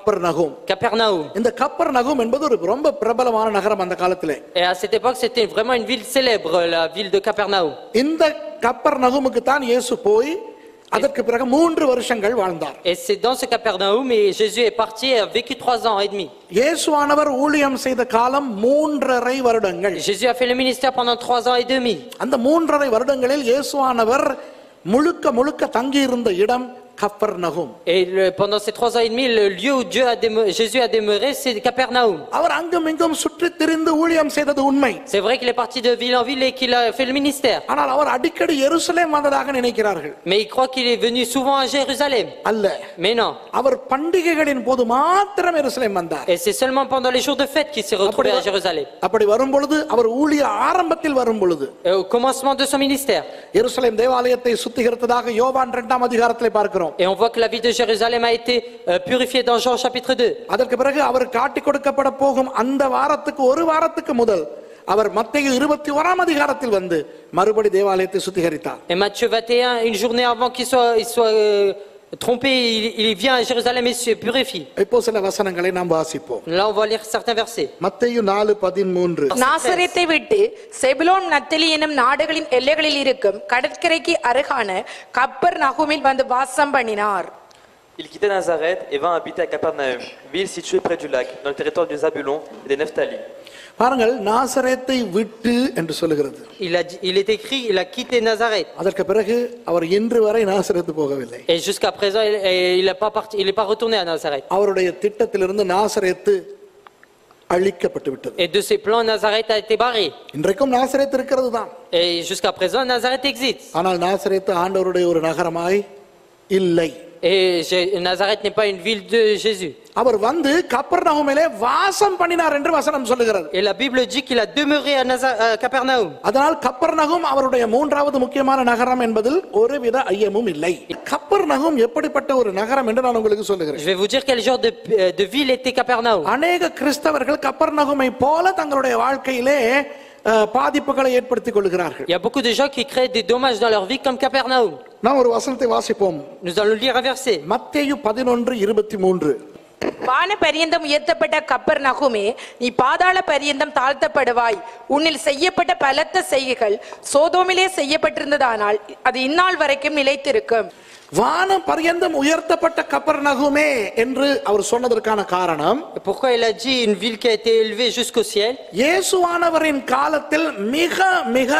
கப்பர் நகும் Capernaum. இந்த கப்பர் நகும் என்பது ஒரு ரொம்ப பிரபலமான நகரம் அந்த காலத்திலே Et à cette époque, c'était vraiment une ville célèbre, la ville de Capernaum. இந்த கப்பர் நகுமுக்கு தான் இயேசு போய் அதற்கு பிறகு மூன்று வருஷங்கள் வாழ்ந்தார் Et c'est dans ce Capernaum et Jésus est parti et a vécu trois ans et demi. இயேசுவானவர் ஊழியம் செய்த காலம் மூன்றரை வருடங்கள் Jésus a fait le ministère pendant trois ans et demi. அந்த மூன்றரை வருடங்களில் இயேசுவானவர் முழுக்க முழுக்க தங்கியிருந்த இடம் கப்பர் நகும் Et le- pendant ces trois ans et demi, le lieu où Dieu a déme- Jésus a demeuré, c'est Capernaum. அவர் அங்கும் இங்கும் சுற்றி திரிந்து ஊழியம் செய்தது உண்மை C'est vrai qu'il est parti de ville en ville et qu'il a fait le ministère. ஆனால் அவர் அடிக்கடி எருசலேம் வந்ததாக நினைக்கிறார்கள் Mais il croit qu'il est venu souvent à Jérusalem. அல்ல Mais non. அவர் பண்டிகைகளின் போது மாத்திரம் எருசலேம் வந்தார் Et c'est seulement pendant les jours de fête qu'il s'est retrouvé à Jérusalem. அப்படி வரும் பொழுது அவர் ஊழிய ஆரம்பத்தில் வரும் பொழுது Et au commencement de son ministère. எருசலேம் தேவாலயத்தை சுத்திகரித்ததாக யோவான் இரண்டாம் அதிகாரத்திலே பார்க்கிறோம் Et on voit que la ville de Jérusalem a été euh, purifiée dans Jean chapitre 2. அதற்கு பிறகு அவர் காட்டிக் கொடுக்கப்பட போகும் அந்த வாரத்துக்கு ஒரு வாரத்துக்கு முதல் அவர் மத்திய இருபத்தி ஓராம் அதிகாரத்தில் வந்து மறுபடி தேவாலயத்தை சுத்திகரித்தார் Et Matthieu 21, une journée avant qu'il soit, il soit euh, trompé, il, il vient à Jérusalem et se purifie. இப்போ சில வசனங்களை நாம் வாசிப்போம் Là, on va lire certains versets. மத்தேயு நாலு பதிமூன்று நாசரேத்தை விட்டு செபுலோன் நத்தலி எனும் நாடுகளின் எல்லைகளில் இருக்கும் கடற்கரைக்கு அருகான கப்பர் நகுமில் வந்து வாசம் பண்ணினார் Il quitta Nazareth et vint habiter à Capernaum, ville située près du lac, dans le territoire du Zabulon et des Nephtali. பாருங்கள் நாசரேத்தை விட்டு என்று சொல்லுகிறது Il, a dit- il est écrit, il a quitté Nazareth. அதற்கு பிறகு அவர் இன்று வரை நாசரேத்து போகவில்லை Et jusqu'à présent, il- et il n'est pas, parti- il est pas retourné à Nazareth. அவருடைய திட்டத்திலிருந்து நாசரேத்து அழிக்கப்பட்டு விட்டது Et de ses plans, Nazareth a été barré. இன்றைக்கும் நாசரேத்து இருக்கிறது தான் Et jusqu'à présent, Nazareth existe. ஆனால் நாசரேத்து ஆண்டவருடைய ஒரு நகரமாய் இல்லை Et Jé- Nazareth n'est pas une ville de Jésus. அவர் வந்து கப்பர்நகமிலே வாசம் பண்ணினார் என்று வசனம் சொல்லுகிறது Et la Bible dit qu'il a demeuré à, Naza- à Capernaum. அதனால் கப்பர்நகம் அவருடைய மூன்றாவது முக்கியமான நகரம் என்பதில் ஒருவித ஐயமும் இல்லை கப்பர்நகம் எப்படிப்பட்ட ஒரு நகரம் என்று நான் உங்களுக்கு சொல்லுகிறேன் Je vais vous dire quel genre de, euh, de ville était Capernaum. அநேக கிறிஸ்தவர்கள் கப்பர்நகுமை போல தங்களுடைய வாழ்க்கையிலே அஹ், பாதிப்புகளை ஏற்படுத்திக் கொள்கிறார்கள் Il y a beaucoup de gens qui créent des dommages dans leur vie comme Capernaum. நாம் ஒரு வசனத்தை வாசிப்போம் Nous allons lire un verset. மத்தேயு பதினொன்று இருபத்தி மூன்று வான பரியந்தம் உயர்த்தப்பட்ட கப்பர் நகுமே நீ பாதாள பரியந்தம் தாழ்த்தப்படுவாய் உன்னில் செய்யப்பட்ட பலத்த செய்கைகள் சோதோமிலே செய்யப்பட்டிருந்ததானால் அது இந்நாள் வரைக்கும் நிலைத்திருக்கும் வானம் பரியந்தம் உயர்த்தப்பட்ட கப்பர்நகுமே என்று அவர் சொன்னதற்கான காரணம் Pourquoi il a dit une ville qui a été élevée jusqu'au ciel இயேசுவானவரின் காலத்தில் மிக மிக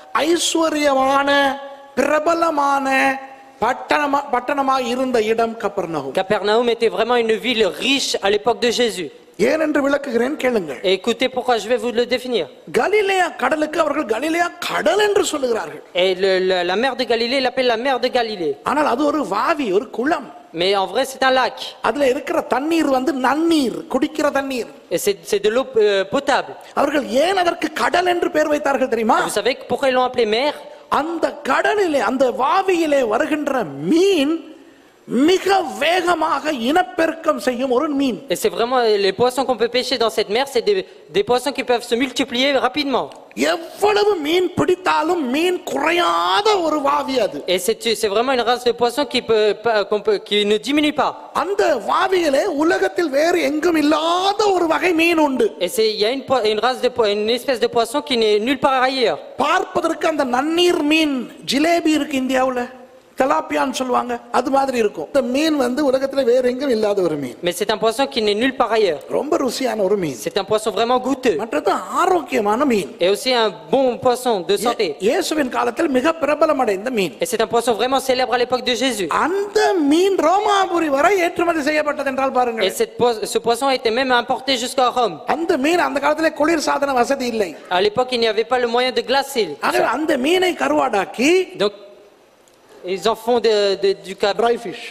ஐஸ்வர்யமான பிரபலமான பட்டணமா பட்டணமாய் இருந்த இடம் கப்பர்நகும் Capernaum était vraiment une ville riche à l'époque de Jésus. ஏனென்று விளக்குகிறேன் கேளுங்கள் Et écoutez pourquoi je vais vous le définir. கலிலேயா கடலுக்கு அவர்கள் கலிலேயா கடல் என்று சொல்லுகிறார்கள் Et le- le- la mer de Galilée, il l'appelle la mer de Galilée. ஆனால் அது ஒரு வாவி ஒரு குளம் Mais en vrai, c'est un lac. அதுல இருக்கிற தண்ணீர் வந்து நன்னீர் குடிக்கிற தண்ணீர் Et c'est c'est de l'eau euh, potable. அவர்கள் ஏன் அதற்கு கடல் என்று பெயர் வைத்தார்கள் தெரியுமா Vous savez pourquoi ils l'ont appelé mer அந்த கடலிலே அந்த வாவியிலே வருகின்ற மீன் மிக வேகமாக இனப்பெருக்கம் செய்யும் ஒரு மீன் Et c'est vraiment les poissons qu'on peut pêcher dans cette mer, c'est des, des poissons qui peuvent se multiplier rapidement. எவ்வளவு மீன் பிடித்தாலும் மீன் குறையாத ஒரு வாவி அது Et c'est c'est vraiment une race de poissons qui, peut, pas- qu'on peut, qui ne diminue pas. அந்த வாவியிலே உலகத்தில் வேறு எங்கும் இல்லாத ஒரு வகை மீன் உண்டு Et c'est- il y a une, po- une race de po- une espèce de poisson qui n'est nulle part ailleurs. பார்ப்பதற்கு அந்த நன்னீர் மீன் ஜிலேபி இருக்கு இந்தியாவுல தலாப்பியான்னு சொல்லுவாங்க அது மாதிரி இருக்கும் இந்த மீன் வந்து உலகத்துல வேற எங்கும் இல்லாத ஒரு மீன் Mais c'est un poisson qui n'est nulle part ailleurs. ரொம்ப ருசியான ஒரு மீன் C'est un poisson vraiment goûteux. மற்றது ஆரோக்கியமான மீன் Et aussi un bon poisson de santé. இயேசுவின் காலத்தில் மிக பிரபலமடைந்த மீன் Et c'est un poisson vraiment célèbre à l'époque de Jésus. அந்த மீன் ரோமாபுரி வரை ஏற்றுமதி செய்யப்பட்டது என்றால் Et பாருங்கள் cette po- ce poisson a été même importé jusqu'à Rome. அந்த மீன் அந்த காலத்திலே குளிர் சாதன வசதி இல்லை À l'époque, il n'y avait pas le moyen de glacer. ஆகவே அந்த மீனை கருவாடாக்கி Donc, ils en font de- de- du dry cabri. fish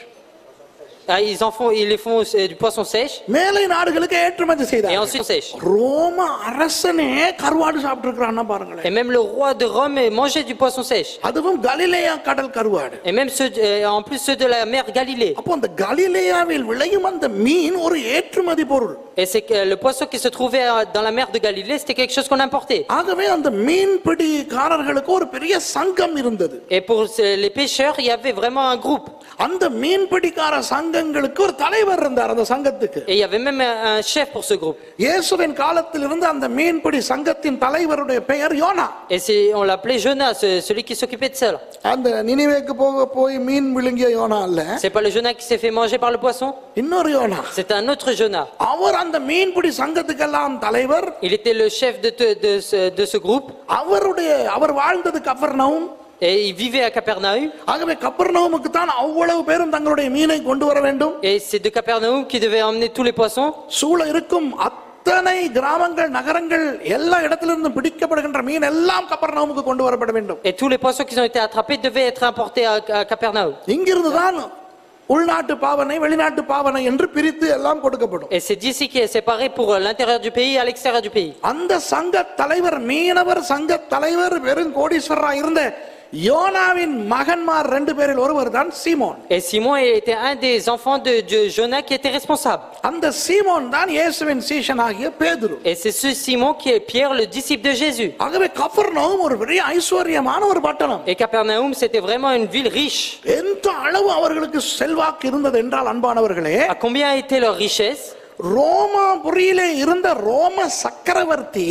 Ah, ils en font, ils les font euh, du poisson sèche மேலை நாடுகளுக்கு ஏற்றுமதி et செய்தார் ensuite sèche. ரோம அரசனே கருவாடு சாப்பிட்டு இருக்கிறான்னா பாருங்களேன் Et même le roi de Rome mangeait du poisson sèche. அதுவும் கலிலேயா கடல் கருவாடு Et même ceux, euh, en plus ceux de la mer Galilée. அப்போ அந்த கலிலேயாவில் விளையும் அந்த மீன் ஒரு ஏற்றுமதி பொருள் Et c'est que le poisson qui se trouvait euh, dans la mer de Galilée, c'était quelque chose qu'on importait. ஆகவே அந்த மீன்பிடிக்காரர்களுக்கு ஒரு பெரிய சங்கம் இருந்தது Et pour euh, les pêcheurs, il y avait vraiment un groupe. அந்த மீன்பிடிக்கார சங்க சங்கங்களுக்கு ஒரு தலைவர் இருந்தார் அந்த சங்கத்துக்கு Et il y avait même un, un chef pour ce groupe. இயேசுவின் காலத்திலிருந்து அந்த மீன்பிடி சங்கத்தின் தலைவருடைய பெயர் Jonah Et c'est, on l'appelait Jonas, ce- celui qui s'occupait de ça. là. அந்த நினிவேக்கு போக போய் மீன் விழுங்கிய யோனா அல்ல C'est pas le Jonas qui s'est fait manger par le poisson இன்னொரு Jonah C'est un autre Jonas. அவர் அந்த மீன்பிடி சங்கத்துக்கெல்லாம் தலைவர் Il était le chef de, te- de ce, de ce groupe அவருடைய அவர் வாழ்ந்தது கப்பர்னவும் et il vivait à Capernaum. ஆகவே கப்பர்னவுமுக்கு தான் அவ்வளவு பேரும் தங்களுடைய மீனை கொண்டு வர வேண்டும் Et c'est de Capernaum qui devait emmener tous les poissons. சூழ இருக்கும் அத்தனை கிராமங்கள் நகரங்கள் எல்லா இடத்திலிருந்தும் பிடிக்கப்படுகின்ற மீன் எல்லாம் கப்பர்னவுமுக்கு கொண்டு வரப்பட வேண்டும் Et tous les poissons qui ont été attrapés devaient être importés à, à Capernaum. இங்கிருந்து தான் உள்நாட்டு பாவனை வெளிநாட்டு பாவனை என்று பிரித்து எல்லாம் கொடுக்கப்படும் Et c'est d'ici qui est séparé pour l'intérieur du pays et à l'extérieur du pays. அந்த சங்க தலைவர் மீனவர் சங்க தலைவர் வெறும் கோடீஸ்வரரா இருந்த யோனாவின் மகன்மார் ரெண்டு பேரில் ஒருவர் தான் சீமோன் Et Simon était un des enfants de, de Jonas qui était responsable. அந்த சீமோன் தான் இயேசுவின் சீஷனாகிய பேதுரு Et c'est ce Simon qui est Pierre, le disciple de Jésus. ஆகவே கப்பர்னவும் ஒரு பெரிய ஐஸ்வர்யமான ஒரு பட்டணம் Et Capernaum, c'était vraiment une ville riche. எந்த அளவு அவர்களுக்கு செல்வாக்கு இருந்தது என்றால் அன்பானவர்களே À combien était leur richesse ரோமாபுரியிலே இருந்த ரோம சக்கரவர்த்தி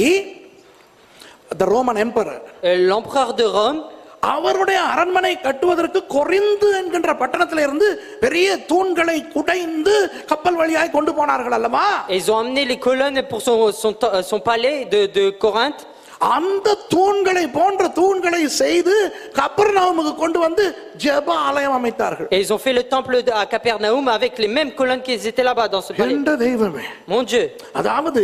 the Roman emperor Euh, L'empereur de Rome, அவருடைய அரண்மனை கட்டுவதற்கு கொரிந்து என்கின்ற பட்டணத்தில இருந்து பெரிய தூண்களை குடைந்து கப்பல் வழியாய் கொண்டு போனார்கள் அல்லவா et ils ont amené les colonnes pour son, son, son palais de, de Corinthe. அந்த தூண்களை போன்ற தூண்களை செய்து கப்பர்நகமுக்கு கொண்டு வந்து ஜெப ஆலயம் அமைத்தார்கள் Et ils ont fait le temple de- à Capernaum avec les mêmes colonnes qui étaient là-bas dans ce palais. என்ற தெய்வமே Mon Dieu. அதாவது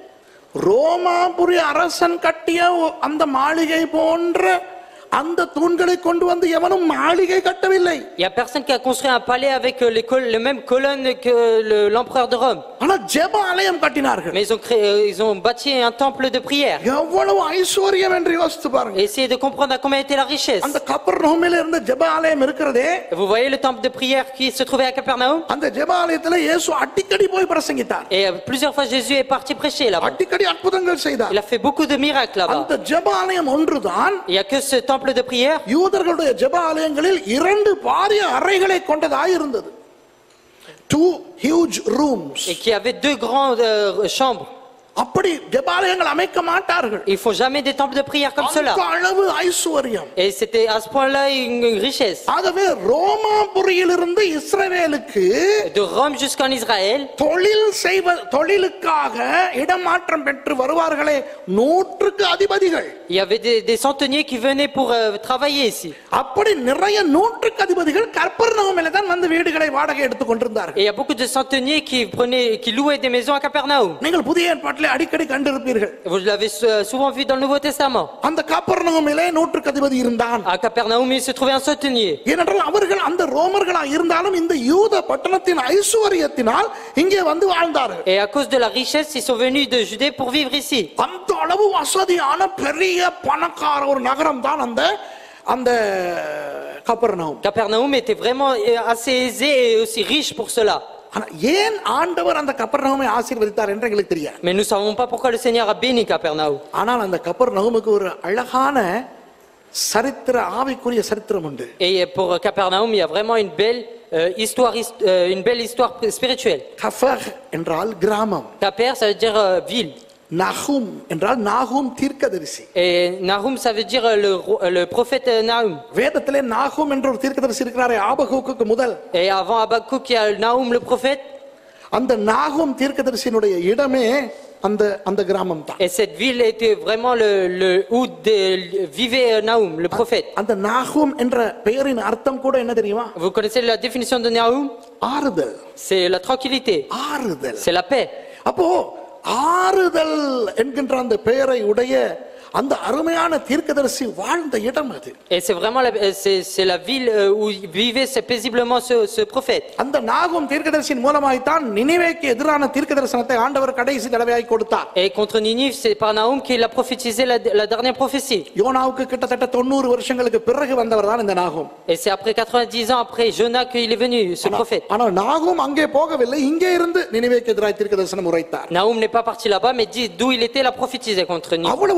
ரோமாபுரி அரசன் கட்டிய ஒ- அந்த மாளிகை போன்ற அந்த தூண்களை கொண்டு வந்து எவனும் மாளிகை கட்டவில்லை Il n'y a personne qui a construit un palais avec euh, les, col- les mêmes colonnes que le- l'empereur de Rome. ஆனா ஜெப ஆலயம் கட்டினார்கள் Mais ils ont, créé, euh, ils ont bâti un temple de prière. எவ்வளவு ஐஸ்வர்யம் என்று யோசித்து பாருங்க Et essayez de comprendre à combien était la richesse. அந்த கப்பர் இருந்த ஜெப ஆலயம் இருக்கிறதே Vous voyez le temple de prière qui se trouvait à Capernaum அந்த ஜெப ஆலயத்துல இயேசு அடிக்கடி போய் பிரசங்கித்தார் Et euh, plusieurs fois Jésus est parti prêcher là-bas. அடிக்கடி அற்புதங்கள் செய்தார் Il a fait beaucoup de miracles là-bas. அந்த ஜெப ஆலயம் ஒன்றுதான் Il n'y a que ce temple de prière யூதர்களுடைய ஜெப ஆலயங்களில் இரண்டு பாரிய அறைகளை கொண்டதாய் இருந்தது two huge rooms et qui avait deux grandes euh, chambres. அப்படி ஜெபாலயங்கள் அமைக்க மாட்டார்கள் Ils font jamais des temples de prière comme cela. அந்த அளவு ஐஸ்வர்யம் Et c'était à ce point-là une, une richesse. ஆகவே ரோமாபுரியிலிருந்து இஸ்ரவேலுக்கு De Rome jusqu'en Israël, தொழில் செய்வ தொழிலுக்காக இடமாற்றம் பெற்று வருவார்களே நூற்றுக்கு அதிபதிகள் il y avait des, des centeniers qui venaient pour euh, travailler ici. அப்படி நிறைய நூற்றுக்கு அதிபதிகள் கற்பர்நகமில தான் வந்து வீடுகளை வாடகை எடுத்துக் Et கொண்டிருந்தார்கள் il y a beaucoup de centeniers qui prenaient, qui louaient des maisons à Capernaum. நீங்கள் புதிய ஏற்பாட்டிலே அடிக்கடி கண்டிருப்பீர்கள் Vous l'avez sou- souvent vu dans le Nouveau Testament. அந்த கப்பர்நகமிலே நூற்றுக்கு அதிபதி இருந்தான் À Capernaum, il se trouvait un centenier. ஏனென்றால் அவர்கள் அந்த ரோமர்களா இருந்தாலும் இந்த யூத பட்டணத்தின் ஐஸ்வர்யத்தினால் இங்கே வந்து வாழ்ந்தார்கள் Et à cause de la richesse, ils sont venus de Judée pour vivre ici. அந்த அளவு வசதியான பெரிய பணக்கார ஒரு நகரம் தான் அந்த அந்த கப்பர்நகம் Capernaum était vraiment euh, assez aisé et aussi riche pour cela. ஆனா ஏன் ஆண்டவர் அந்த கப்பர்நகமை ஆசீர்வதித்தார் என்று எங்களுக்கு தெரியாது Mais nous ne savons pas pourquoi le Seigneur a béni Capernaum. ஆனால் அந்த கப்பர்நகமுக்கு ஒரு அழகான சரித்திர ஆவிக்குரிய சரித்திரம் உண்டு Et pour Capernaum, il y a vraiment une belle, euh, histoire, hist- euh, une belle histoire spirituelle. கஃபர் என்றால் கிராமம் Caper, ça veut dire euh, ville. நகும் என்றால் நாகும் தீர்க்கதரிசி Et Nahum, ça veut dire euh, le, ro- euh, le prophète euh, Nahum. வேதத்திலே நாகும் என்ற ஒரு தீர்க்கதரிசி இருக்கிறாரே ஆபகூக்கு முதல் Et avant Habakkuk, il y a Nahum le prophète. அந்த நாகும் தீர்க்கதரிசியினுடைய இடமே அந்த அந்த கிராமம் தான் Et cette ville était vraiment le, le où de- vivait euh, Nahum, le prophète. அந்த நாகும் என்ற பெயரின் அர்த்தம் கூட என்ன தெரியுமா Vous connaissez la définition de Nahum ஆறுதல் C'est la tranquillité, ஆறுதல் c'est la paix. அப்போ ஆறுதல் என்கின்ற அந்த பெயரை உடைய அந்த அருமையான தீர்க்கதரிசி வாழ்ந்த இடம் அது Et c'est vraiment la, euh, c'est, c'est la ville euh, où vivait c'est paisiblement ce, ce prophète. அந்த நாகும் தீர்க்கதரிசியின் மூலமாய்த்தான் நினைவேக்கு எதிரான தீர்க்க தரிசனத்தை ஆண்டவர் கடைசி தடவையாய் கொடுத்தார் Et contre Ninive, c'est par Nahum qu'il a prophétisé la, la dernière prophétie. யோனாவுக்கு கிட்டத்தட்ட தொண்ணூறு வருஷங்களுக்கு பிறகு வந்தவர் தான் இந்த நாகும் Et c'est après 90 ans après Jonah qu'il est venu, ce prophète. ஆனால் நாகும் அங்கே போகவில்லை இங்கே இருந்து நினைவேக்கு எதிராய் தீர்க்க தரிசனம் உரைத்தார் Nahum n'est pas parti là-bas, mais dit d'où il était, il a prophétisé contre Ninive. அவ்வளவு ஒரு நல்ல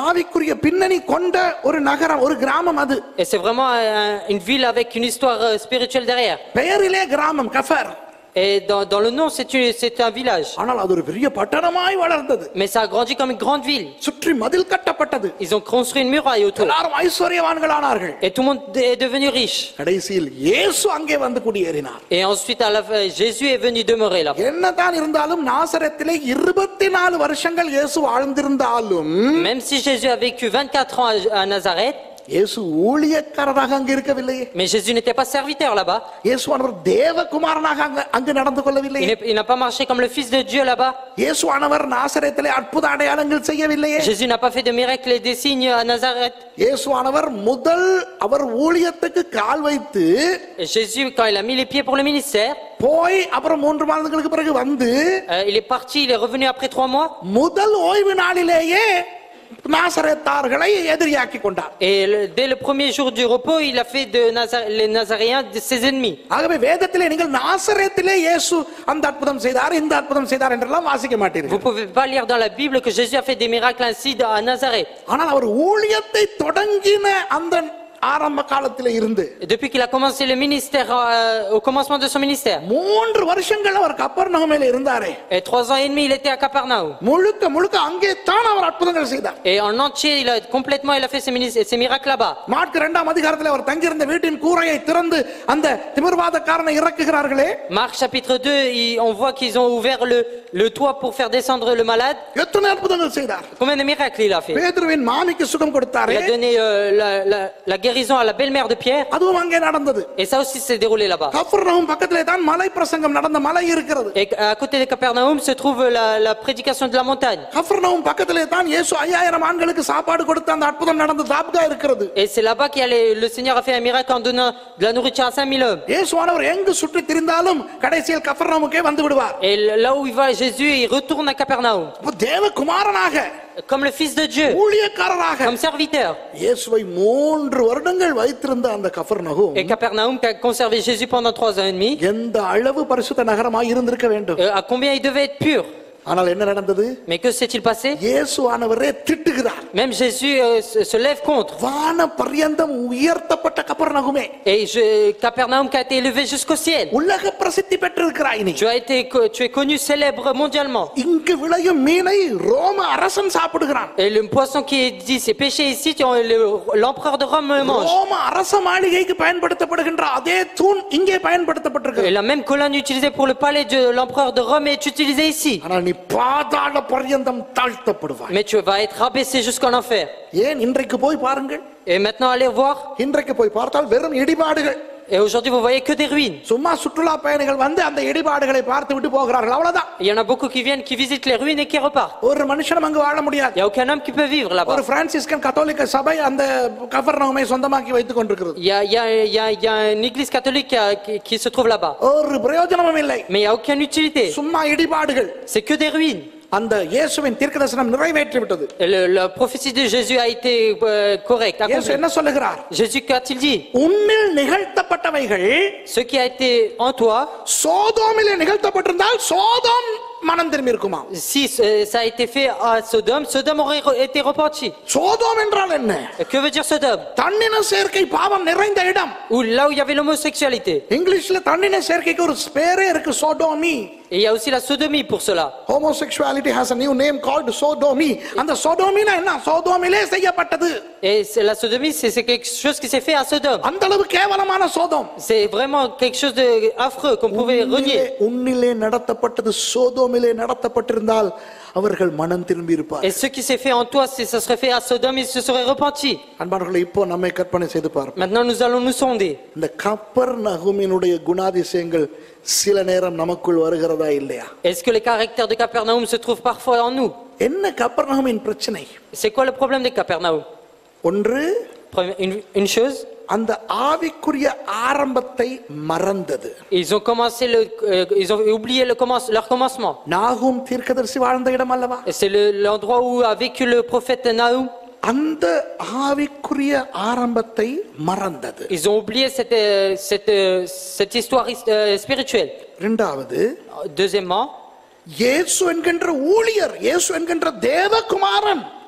ஆவிக்குரிய பின்னணி கொண்ட ஒரு நகரம் ஒரு கிராமம் அது Et c'est vraiment un- une ville avec une histoire euh, spirituelle derrière. பெயரிலே கிராமம் கஃபர் Et dans, dans le nom, c'est une- c'est un village. ஆனால் அது ஒரு பெரிய பட்டணமாய் வளர்ந்தது Mais ça a grandi comme une grande ville. சுற்றி மதில் கட்டப்பட்டது Ils ont construit une muraille autour. எல்லாரும் ஐஸ்வர்யவான்களானார்கள் Et tout le monde est devenu riche. கடைசியில் இயேசு அங்கே வந்து குடியேறினார் Et ensuite, à la fin, Jésus est venu demeurer là. என்னதான் இருந்தாலும் நாசரத்திலே இருபத்தி நாலு வருஷங்கள் இயேசு வாழ்ந்திருந்தாலும் Même si Jésus a vécu 24 ans à, à Nazareth, இயேசு ஊழியக்காரராக அங்கு இருக்கவில்லையே mais Jésus n'était pas serviteur là-bas. இயேசுவானவர் தேவகுமாரனாக அங்க அங்கு நடந்து கொள்ளவில்லை Il n'est- il n'a pas marché comme le Fils de Dieu là-bas. இயேசுவானவர் நாசரத்திலே அற்புத அடையாளங்கள் செய்யவில்லையே Jésus n'a pas fait de miracles et des signes à Nazareth. இயேசுவானவர் முதல் அவர் ஊழியத்துக்கு கால் வைத்து Et Jésus, quand il a mis les pieds pour le ministère, போய் அப்புறம் மூன்று மாதங்களுக்கு பிறகு வந்து euh, il est parti, il est revenu après trois mois. முதல் ஓய்வு நாளிலேயே நாசரேத்தார்களை எதிரியாக்கி கொண்டார் Et le- dès le premier jour du repos, il a fait de Nazar- les Nazaréens de ses ennemis. ஆகவே வேதத்திலே நீங்கள் நாசரேத்திலே இயேசு அந்த அற்புதம் செய்தார் இந்த அற்புதம் செய்தார் என்றெல்லாம் வாசிக்க Vous மாட்டீர்கள் pouvez pas lire dans la Bible que Jésus a fait des miracles ainsi dans- à Nazareth. ஆனால் அவர் ஊழியத்தை தொடங்கின அந்த ஆரம்ப காலத்திலே இருந்து Et depuis qu'il a commencé le ministère, euh, au commencement de son ministère, மூன்று வருஷங்கள் அவர் கப்பர் நகமையில இருந்தாரே et trois ans et demi, il était à Capernaum. முழுக்க முழுக்க அங்கே தான் அவர் அற்புதங்கள் செய்தார் Et en entier, il a complètement, il a fait ses, minis- ses miracles là-bas. Mark இரண்டாம் அதிகாரத்தில் அவர் தங்கியிருந்த வீட்டின் கூரையை திறந்து அந்த திமிர்வாதக்காரனை இறக்குகிறார்களே Marc chapitre 2, il- on voit qu'ils ont ouvert le, le toit pour faire descendre le malade. எத்தனை அற்புதங்கள் செய்தார் Combien de miracles il a fait பேதுருவின் மாமிக்கு சுகம் கொடுத்தாரே Il a donné euh, la, la- la guérison à la belle-mère de Pierre. அதுவும் அங்கே நடந்தது Et ça aussi s'est déroulé là-bas. Capernaum பக்கத்திலே தான் மலை பிரசங்கம் நடந்த மலை இருக்கிறது Et à côté de Capernaum se trouve la, la prédication de la montagne. கஃபர்நகூம் பக்கத்திலே தான் இயேசு ஐயாயிரம் ஆண்களுக்கு சாப்பாடு கொடுத்த அந்த அற்புதம் நடந்த தாப்கா இருக்கிறது Et c'est là-bas que le Seigneur a fait un miracle en donnant de la nourriture à 5000 hommes. இயேசுவானவர் எங்கு சுற்றி திரிந்தாலும் கடைசியில் கஃபர்நகூமுக்கே வந்து விடுவார் Et là où il va, Jésus, il retourne à Capernaum. அப்போ தேவகுமாரனாக Comme le Fils de Dieu, ஊழியக்காரராக comme serviteur. இயேசுவை மூன்று வருடங்கள் வைத்திருந்த அந்த கஃபர்நகூம் Et Capernaum qui a conservé Jésus pendant trois ans et demi. எந்த அளவு பரிசுத்த நகரமாய் இருந்திருக்க வேண்டும் Euh, à combien il devait être pur ஆனால் என்ன நடந்தது Mais que s'est-il passé இயேசுவானவரே திட்டுகிறார் Même Jésus euh, se, se lève contre. வான பர்யந்தம் உயர்த்தப்பட்ட கப்பர்நகுமே Et je, Capernaum qui a été élevé jusqu'au ciel. உலக பிரசித்தி பெற்றிருக்கிறாய் நீ Tu as été, co- tu es connu célèbre mondialement. இங்கு விளையும் மீனை ரோம அரசன் சாப்பிடுகிறான் Et le poisson qui est dit c'est péché ici, tu- le- l'empereur de Rome le mange. ரோம அரச மாளிகைக்கு பயன்படுத்தப்படுகின்ற அதே தூண் இங்கே Et பயன்படுத்தப்பட்டிருக்கு la même colonne utilisée pour le palais de l'empereur de Rome est utilisée ici. ஆனால் நீ பாதாள பர்யந்தம் தாழ்த்தப்படுவாய் Mais tu vas être rabaissé jusqu'en enfer. ஏன் இன்றைக்கு போய் பாருங்கள் Et maintenant, allez voir. இன்றைக்கு போய் பார்த்தால் வெறும் இடிபாடுகள் Et aujourd'hui, vous voyez que des ruines. சும்மா சுற்றுலா பயணிகள் வந்து அந்த இடிபாடுகளை பார்த்து விட்டு போகிறார்கள் அவ்வளவுதான் Il y en a beaucoup qui viennent, qui visitent les ruines et qui repartent. ஒரு மனுஷனும் அங்கு வாழ Il முடியாது n'y a aucun homme qui peut vivre là-bas. ஒரு பிரான்சிஸ்கன் கத்தோலிக்க சபை அந்த கஃபர்நகமை சொந்தமாக்கி வைத்துக் கொண்டிருக்கிறது Il y a, il y a- il y a- il y a une église catholique qui, a- qui- qui se trouve là-bas. ஒரு பிரயோஜனமும் இல்லை Mais il n'y a aucune utilité. சும்மா இடிபாடுகள் C'est que des ruines. அந்த இயேசுவின் தீர்க்கதரிசனம் நிறைவேற்றி விட்டது Et le- la prophétie de Jésus a été euh, correcte. இயேசு accomplie. என்ன சொல்லுகிறார் Jésus, qu'a-t-il dit உன்னில் நிகழ்த்தப்பட்டவைகள் Ce qui a été en toi, சோதோமிலே நிகழ்த்தப்பட்டிருந்தால் Sodom மனம் திரும்பி இருக்குமா si euh, ça a été fait à Sodome, Sodome aurait re- été repenti. Sodom என்றால் என்ன Et Que veut dire Sodome தன்னின சேர்க்கை பாவம் நிறைந்த இடம் Où là où il y avait l'homosexualité. இங்கிலீஷ்ல தன்னின சேர்க்கைக்கு ஒரு பேரே இருக்கு சோடோமி Et il y a aussi la sodomie pour cela. homosexuality has a new name called sodomi அந்த சோடோமினா என்ன சோதோமிலே செய்யப்பட்டது Et c'est- la sodomie, c'est c'est quelque chose qui s'est fait à Sodome. அந்த அளவு கேவலமான Sodom C'est vraiment quelque chose d'affreux qu'on pouvait உன்னிலே renier. உன்னிலே நடத்தப்பட்டது சோதோமிலே நடத்தப்பட்டிருந்தால் அவர்கள் மனம் திரும்பி இருப்பார் Et ce qui s'est fait en toi, si ça serait fait à Sodome, ils se seraient repentis. அன்பானவர்களை இப்போ நம்மை கற்பனை செய்து பார்ப்போம் Maintenant, nous allons nous sonder. இந்த கப்பர் நகுமினுடைய குணாதிசயங்கள் சில நேரம் நமக்குள் வருகிறதா இல்லையா Est-ce que les caractères de Capernaum se trouvent parfois en nous என்ன கப்பர் நகுமின் பிரச்சனை C'est quoi le problème de Capernaum ஒன்று Première- une, une chose, அந்த ஆவிக்குரிய ஆரம்பத்தை மறந்தது ils ont commencé le, euh, ils ont oublié le commence- leur commencement. நாகும் தீர்க்கதரிசி வாழ்ந்த இடம் அல்லவா Et C'est le- l'endroit où a vécu le prophète Nahum. அந்த ஆவிக்குரிய ஆரம்பத்தை மறந்தது Ils ont oublié cette, euh, cette, euh, cette histoire euh, spirituelle. இரண்டாவது Deuxièmement, இயேசு என்கின்ற ஊழியர் இயேசு என்கின்ற தேவகுமாரன்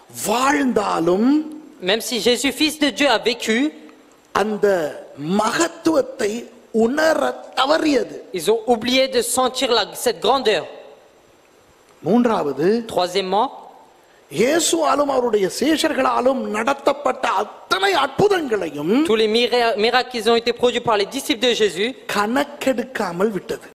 வாழ்ந்தாலும் Même si Jésus, fils de Dieu, a vécu, அந்த மகத்துவத்தை உணர தவறியது ils ont oublié de sentir la- cette grandeur. மூன்றாவது Troisièmement, இயேசுவாலும் அவருடைய சேஷர்களாலும் நடத்தப்பட்ட அத்தனை அற்புதங்களையும் tous les mira- miracles qui ont été produits par les disciples de Jésus, கணக்கெடுக்காமல் விட்டது